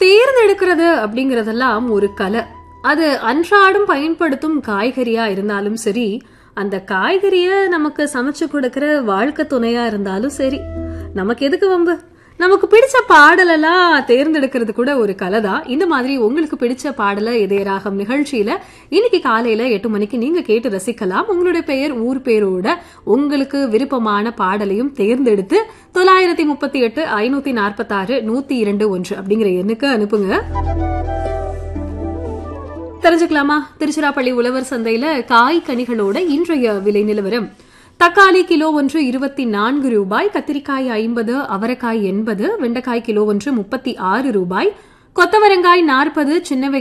தேர்ந்தெடுக்கிறது அப்படிங்கறதெல்லாம் ஒரு கலை அது அன்றாடம் பயன்படுத்தும் காய்கறியா இருந்தாலும் சரி அந்த காய்கறிய நமக்கு சமைச்சு கொடுக்கிற வாழ்க்கை துணையா இருந்தாலும் சரி நமக்கு எதுக்கு வம்பு நமக்கு பிடிச்ச பாடலெல்லாம் தேர்ந்தெடுக்கிறது கூட ஒரு கலை தான் இந்த மாதிரி உங்களுக்கு பிடிச்ச பாடல இதயராகம் நிகழ்ச்சியில இன்னைக்கு காலையில எட்டு மணிக்கு நீங்க கேட்டு ரசிக்கலாம் உங்களுடைய பெயர் ஊர் பேரோட உங்களுக்கு விருப்பமான பாடலையும் தேர்ந்தெடுத்து தொள்ளாயிரத்தி முப்பத்தி எட்டு ஐநூத்தி நாற்பத்தி ஆறு நூத்தி இரண்டு ஒன்று அப்படிங்கிற எண்ணுக்கு அனுப்புங்க தெரிஞ்சுக்கலாமா திருச்சிராப்பள்ளி உழவர் சந்தையில காய் கனிகளோட இன்றைய விலை நிலவரம் தக்காளி கிலோ ஒன்று இருபத்தி நான்கு ரூபாய் கத்திரிக்காய் ஐம்பது அவரைக்காய் எண்பது வெண்டைக்காய் கிலோ ஒன்று முப்பத்தி ஆறு ரூபாய் கொத்தவரங்காய் நாற்பது சின்ன